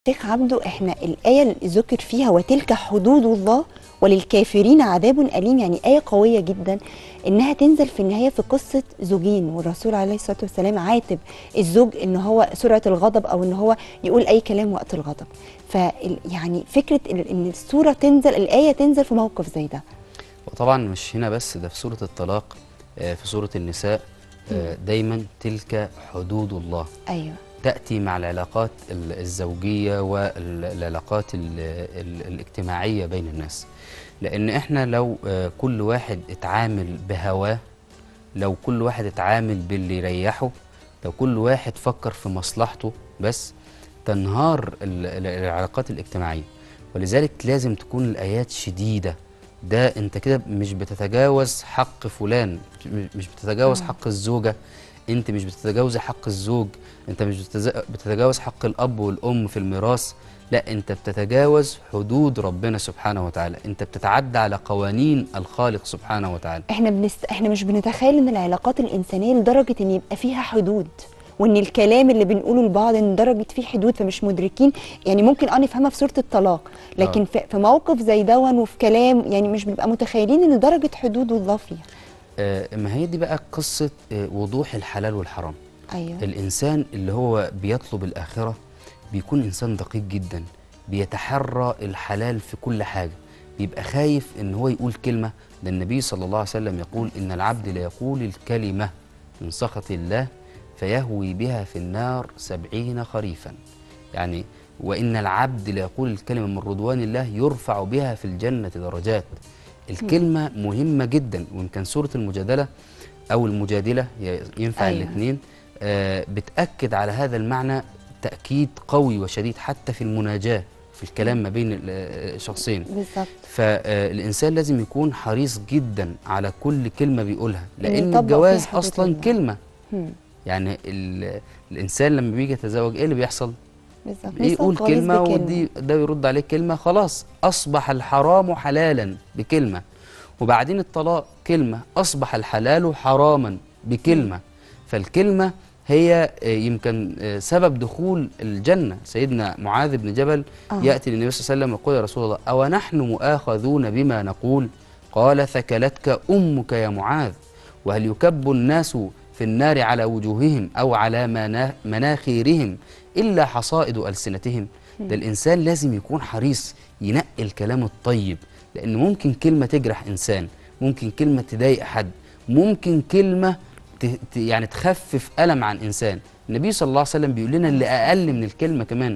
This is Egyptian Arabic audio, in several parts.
شيخ عبده احنا الآية اللي ذكر فيها وتلك حدود الله وللكافرين عذاب أليم يعني آية قوية جدا إنها تنزل في النهاية في قصة زوجين والرسول عليه الصلاة والسلام عاتب الزوج إن هو سرعة الغضب أو إن هو يقول أي كلام وقت الغضب ف يعني فكرة ال- إن السورة تنزل الآية تنزل في موقف زي ده وطبعا مش هنا بس ده في سورة الطلاق آه، في سورة النساء آه، دايما تلك حدود الله أيوه تأتي مع العلاقات ال- الزوجية والعلاقات ال- ال- الاجتماعية بين الناس لأن إحنا لو آه، كل واحد اتعامل بهواه لو كل واحد اتعامل باللي يريحه لو كل واحد فكر في مصلحته بس تنهار ال- ال- العلاقات الاجتماعية ولذلك لازم تكون الآيات شديدة ده انت كده مش بتتجاوز حق فلان مش- مش بتتجاوز آه. حق الزوجة انت مش بتتجاوز حق الزوج انت مش بتتز- بتتجاوز حق الاب والام في الميراث لا انت بتتجاوز حدود ربنا سبحانه وتعالى انت بتتعدى على قوانين الخالق سبحانه وتعالى احنا بنست... احنا مش بنتخيل ان العلاقات الانسانيه لدرجه ان يبقى فيها حدود وان الكلام اللي بنقوله لبعض ان درجه فيه حدود فمش مدركين يعني ممكن اه نفهمها في سوره الطلاق لكن آه. في, في موقف زي دون وفي كلام يعني مش بنبقى متخيلين ان درجه حدود الله فيها آه ما هي دي بقى قصة آه وضوح الحلال والحرام ايوه الإنسان اللي هو بيطلب الآخرة بيكون إنسان دقيق جدا بيتحرى الحلال في كل حاجة بيبقى خايف إن هو يقول كلمة ده النبي صلى الله عليه وسلم يقول إن العبد لا يقول الكلمة من سخط الله فيهوي بها في النار سبعين خريفا يعني وإن العبد لا يقول الكلمة من رضوان الله يرفع بها في الجنة درجات الكلمة مهمة جدا وإن كان سورة المجادلة أو المجادلة ي- ينفع أيوة. أيوة. الاثنين آه، بتأكد على هذا المعنى تأكيد قوي وشديد حتى في المناجاة في الكلام ما بين ال- آه، الشخصين بالظبط فالإنسان لازم يكون حريص جدا على كل كلمة بيقولها لأن يطبق الجواز فيها حدود أصلا الله. كلمة هم، يعني ال- الإنسان لما بيجي يتزوج إيه اللي بيحصل؟ بالظبط يقول نسأل خالص كلمة بكلمة. ودي ده يرد عليه كلمة خلاص أصبح الحرام حلالا بكلمة وبعدين الطلاق كلمة أصبح الحلال حراما بكلمة فالكلمة هي آه، يمكن آه، سبب دخول الجنة سيدنا معاذ بن جبل آه. يأتي للنبي صلى الله عليه وسلم يقول يا رسول الله أو نحن مؤاخذون بما نقول قال ثكلتك أمك يا معاذ وهل يكب الناس في النار على وجوههم أو على منا- مناخيرهم إلا حصائد ألسنتهم ده الإنسان لازم يكون حريص ينقي الكلام الطيب لأن ممكن كلمة تجرح إنسان ممكن كلمة تضايق حد ممكن كلمة ت... ت- يعني تخفف ألم عن إنسان النبي صلى الله عليه وسلم بيقول لنا اللي أقل من الكلمة كمان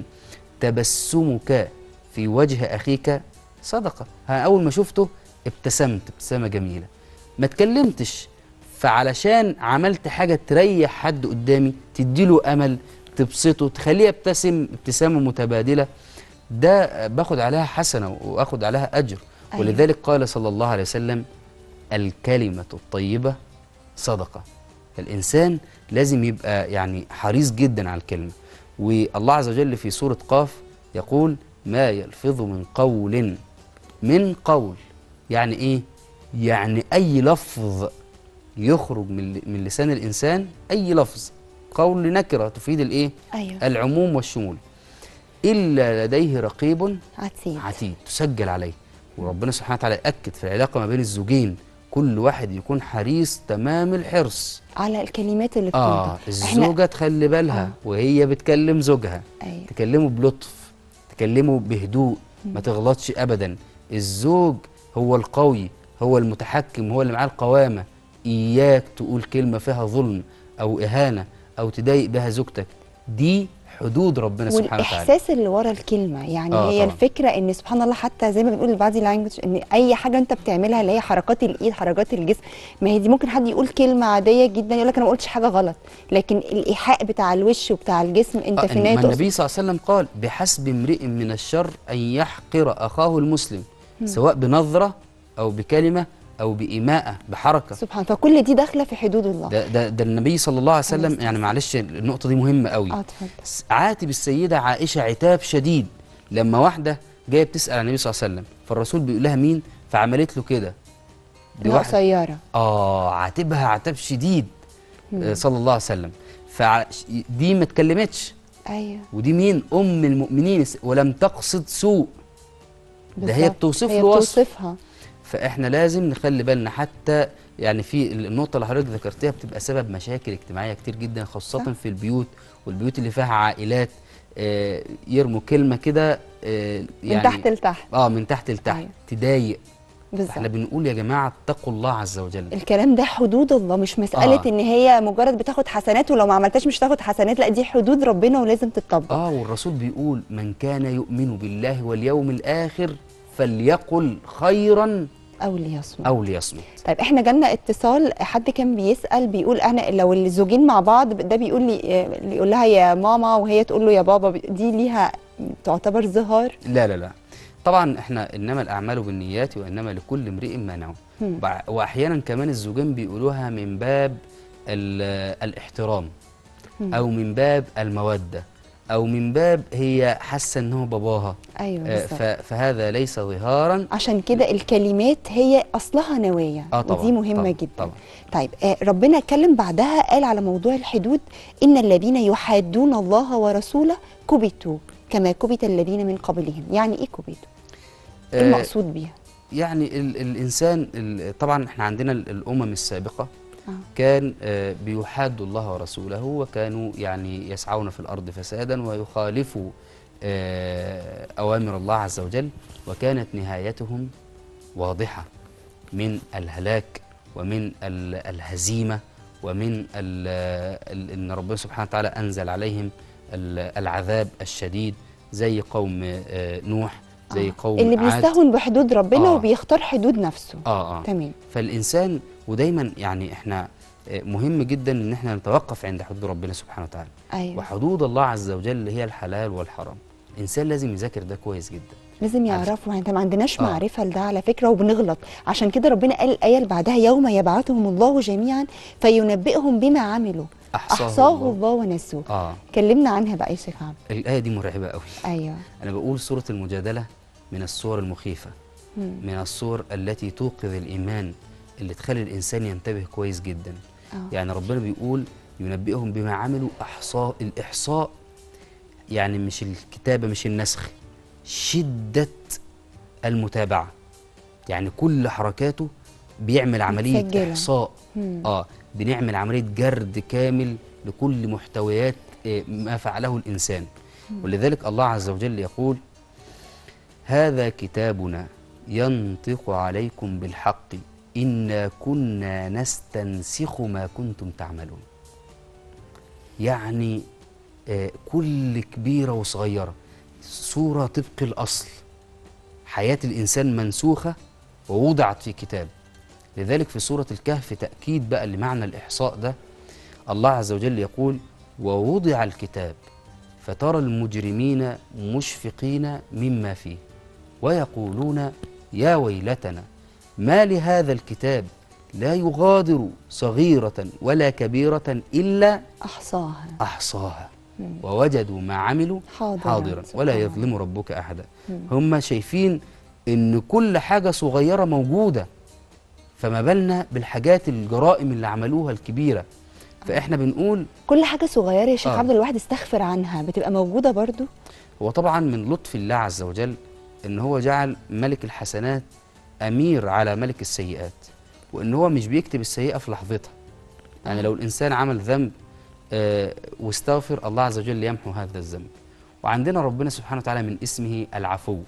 تبسمك في وجه أخيك صدقة ها أول ما شفته ابتسمت ابتسامة جميلة ما اتكلمتش فعلشان عملت حاجة تريح حد قدامي تديله أمل تبسطه تخليه يبتسم ابتسامة متبادلة ده باخد عليها حسنة وأخد عليها أجر أيوة. ولذلك قال صلى الله عليه وسلم الكلمة الطيبة صدقة الإنسان لازم يبقى يعني حريص جدا على الكلمة والله عز وجل في سورة قاف يقول ما يلفظ من قول من قول يعني إيه؟ يعني أي لفظ يخرج من من لسان الإنسان أي لفظ قول نكرة تفيد الإيه؟ ايوه العموم والشمول إلا لديه رقيب عتيد عتيد تسجل عليه وربنا سبحانه وتعالى يأكد في العلاقة ما بين الزوجين كل واحد يكون حريص تمام الحرص على الكلمات اللي اه بتنطق الزوجة تخلي بالها آه. وهي بتكلم زوجها ايوه تكلمه بلطف تكلمه بهدوء ما تغلطش ابدا الزوج هو القوي هو المتحكم هو اللي معاه القوامة اياك تقول كلمة فيها ظلم او اهانة او تضايق بها زوجتك دي حدود ربنا سبحانه وتعالى والاحساس اللي ورا الكلمه يعني آه هي طبعاً. الفكره ان سبحان الله حتى زي ما بنقول البادي لانجوج ان اي حاجه انت بتعملها اللي هي حركات الايد حركات الجسم ما هي دي ممكن حد يقول كلمه عاديه جدا يقول لك انا ما قلتش حاجه غلط لكن الايحاء بتاع الوش وبتاع الجسم انت آه، في ما النهايه تقصد النبي صلى الله عليه وسلم قال بحسب امرئ من الشر أن يحقر أخاه المسلم سواء بنظرة أو بكلمة أو بإيماءة بحركة سبحان فكل دي داخله في حدود الله ده, ده, ده النبي صلى الله عليه وسلم يعني معلش النقطة دي مهمة قوي اه اتفضل س- عاتب السيدة عائشة عتاب شديد لما واحدة جاية بتسأل عن النبي صلى الله عليه وسلم فالرسول بيقول لها مين فعملت له كده دي انها واحدة قصيره اه عاتبها عتاب شديد آه، صلى الله عليه وسلم فدي ما اتكلمتش ايوه ودي مين ام المؤمنين ولم تقصد سوء ده هي بالظبط. بتوصف هي له وصف. بتوصفها فاحنا لازم نخلي بالنا حتى يعني في النقطة اللي حضرتك ذكرتيها بتبقى سبب مشاكل اجتماعية كتير جدا خاصة صح. في البيوت والبيوت اللي فيها عائلات آه، يرموا كلمة كده آه، من تحت لتحت اه من تحت لتحت أيوة. تضايق احنا بالظبط بنقول يا جماعة اتقوا الله عز وجل الكلام ده حدود الله مش مسألة آه. ان هي مجرد بتاخد حسنات ولو ما عملتهاش مش هتاخد حسنات لا دي حدود ربنا ولازم تتطبق اه والرسول بيقول من كان يؤمن بالله واليوم الآخر فليقل خيرا او ليصمت أو ليصمت طيب احنا جالنا اتصال حد كان بيسأل بيقول انا لو الزوجين مع بعض ده بيقول لي يقول لها يا ماما وهي تقول له يا بابا دي ليها تعتبر ظهار لا لا لا طبعا احنا انما الاعمال بالنيات وانما لكل امرئ ما نوى مم. وبع- واحيانا كمان الزوجين بيقولوها من باب ال- الاحترام مم. او من باب الموده او من باب هي حاسه ان هو باباها ايوه آه، بالظبط ف- فهذا ليس ظهارا عشان كده الكلمات هي اصلها نوايا اه طبعا ودي مهمه طبعا جدا طبعا طيب آه ربنا اتكلم بعدها قال على موضوع الحدود ان الذين يحادون الله ورسوله كبتوا كما كبت الذين من قبلهم يعني ايه كبتوا ايه آه، المقصود بيها يعني ال الانسان ال طبعا احنا عندنا ال- الامم السابقه آه. كان آه، بيحادوا الله ورسوله وكانوا يعني يسعون في الارض فسادا ويخالفوا آه، اوامر الله عز وجل وكانت نهايتهم واضحه من الهلاك ومن ال- الهزيمه ومن ال ال ان ربنا سبحانه وتعالى انزل عليهم ال- العذاب الشديد زي قوم آه، نوح زي آه. قوم اللي عاد. بيستهون بحدود ربنا آه. وبيختار حدود نفسه اه اه تمام فالانسان ودايما يعني احنا آه، مهم جدا ان احنا نتوقف عند حدود ربنا سبحانه وتعالى ايوه وحدود الله عز وجل هي الحلال والحرام الانسان لازم يذاكر ده كويس جدا لازم يعرفوا انت ما عندناش آه. معرفه لده على فكره وبنغلط عشان كده ربنا قال الايه اللي بعدها يوم يبعثهم الله جميعا فينبئهم بما عملوا احصاه, احصاه الله. الله ونسوه اه كلمنا عنها بقى يا شيخ عمرو الايه دي مرعبه قوي ايوه انا بقول سوره المجادله من الصور المخيفه مم. من الصور التي توقظ الايمان اللي تخلي الانسان ينتبه كويس جدا اه يعني ربنا بيقول ينبئهم بما عملوا احصاء الاحصاء يعني مش الكتابه مش النسخ شده المتابعه يعني كل حركاته بيعمل عمليه متسجلة. احصاء مم. اه بنعمل عمليه جرد كامل لكل محتويات آه، ما فعله الانسان ولذلك الله عز وجل يقول هذا كتابنا ينطق عليكم بالحق إنا كنا نستنسخ ما كنتم تعملون يعني آه، كل كبيرة وصغيرة صورة طبق الأصل حياة الإنسان منسوخة ووضعت في كتاب لذلك في سورة الكهف تأكيد بقى لمعنى الإحصاء ده الله عز وجل يقول ووضع الكتاب فترى المجرمين مشفقين مما فيه ويقولون يا ويلتنا ما لهذا الكتاب لا يغادر صغيرة ولا كبيرة إلا احصاها أحصاها مم. ووجدوا ما عملوا حاضرا حاضرا سبحان ولا الله. يظلم ربك أحدا مم. هم شايفين إن كل حاجة صغيرة موجودة فما بالنا بالحاجات الجرائم اللي عملوها الكبيرة فإحنا بنقول كل حاجه صغيره يا شيخ آه. عبد الواحد استغفر عنها بتبقى موجوده برضو هو طبعا من لطف الله عز وجل ان هو جعل ملك الحسنات امير على ملك السيئات وان هو مش بيكتب السيئه في لحظتها يعني لو الانسان عمل ذنب آه واستغفر الله عز وجل يمحو هذا الذنب وعندنا ربنا سبحانه وتعالى من اسمه العفو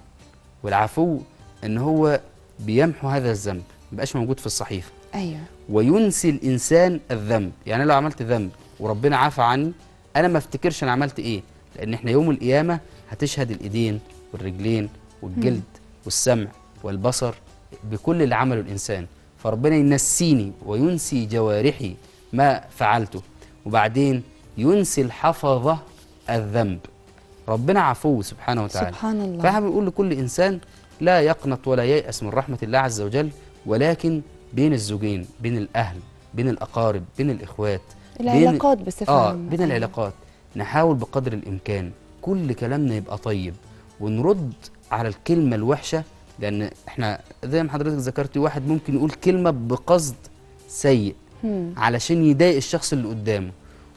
والعفو ان هو بيمحو هذا الذنب مبقاش موجود في الصحيفه ايوه وينسي الانسان الذنب يعني أنا لو عملت ذنب وربنا عفى عني انا ما افتكرش انا عملت ايه لان احنا يوم القيامه هتشهد الايدين والرجلين والجلد والسمع والبصر بكل اللي عمله الانسان فربنا ينسيني وينسي جوارحي ما فعلته وبعدين ينسي الحفظه الذنب ربنا عفو سبحانه وتعالى سبحان الله فاحنا بنقول لكل انسان لا يقنط ولا ييأس من رحمه الله عز وجل ولكن بين الزوجين بين الاهل بين الاقارب بين الاخوات بين العلاقات بصفه اه عامة. بين أيوة. العلاقات نحاول بقدر الامكان كل كلامنا يبقى طيب ونرد على الكلمه الوحشه لان احنا زي ما حضرتك ذكرتي واحد ممكن يقول كلمه بقصد سيء مم. علشان يضايق الشخص اللي قدامه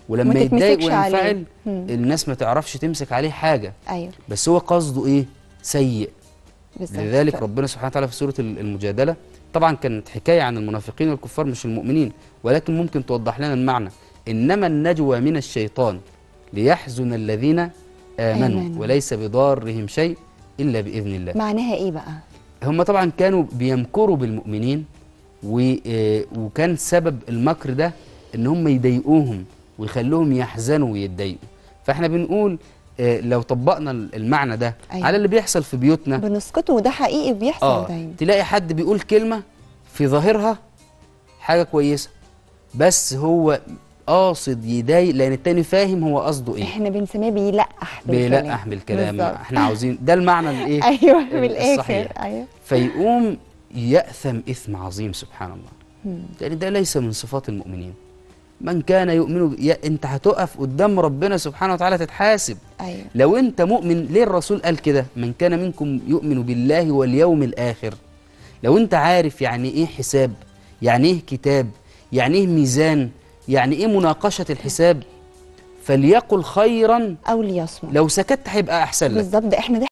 ولما ما يتضايق تتمسكش عليه. وينفعل مم. الناس ما تعرفش تمسك عليه حاجه ايوه بس هو قصده ايه سيء بالظبط لذلك ف- ربنا سبحانه وتعالى في سوره ال- المجادله طبعا كانت حكايه عن المنافقين والكفار مش المؤمنين ولكن ممكن توضح لنا المعنى انما النجوى من الشيطان ليحزن الذين امنوا آمنوا. وليس بضارهم شيء الا باذن الله معناها ايه بقى هم طبعا كانوا بيمكروا بالمؤمنين و- آه، وكان سبب المكر ده ان هم يضايقوهم ويخلوهم يحزنوا ويتضايقوا فاحنا بنقول آه، لو طبقنا المعنى ده أيوة. على اللي بيحصل في بيوتنا بنسقطه وده حقيقي بيحصل اه دايما تلاقي حد بيقول كلمه في ظاهرها حاجه كويسه بس هو قاصد يضايق لان التاني فاهم هو قصده ايه احنا بنسميه بيلقح بالكلام بيلقح بالكلام بالظبط. احنا عاوزين ده المعنى الايه ايوه ال- بالاخر الصحيح. ايوه فيقوم يأثم إثم عظيم سبحان الله مم. لأن ده ليس من صفات المؤمنين من كان يؤمن ب- يا أنت هتقف قدام ربنا سبحانه وتعالى تتحاسب ايوه لو أنت مؤمن ليه الرسول قال كده من كان منكم يؤمن بالله واليوم الآخر لو أنت عارف يعني إيه حساب يعني إيه كتاب يعني إيه ميزان يعني إيه مناقشة الحساب فليقل خيرا او ليصمت لو سكت هيبقى أحسن لك بالظبط ده احنا ده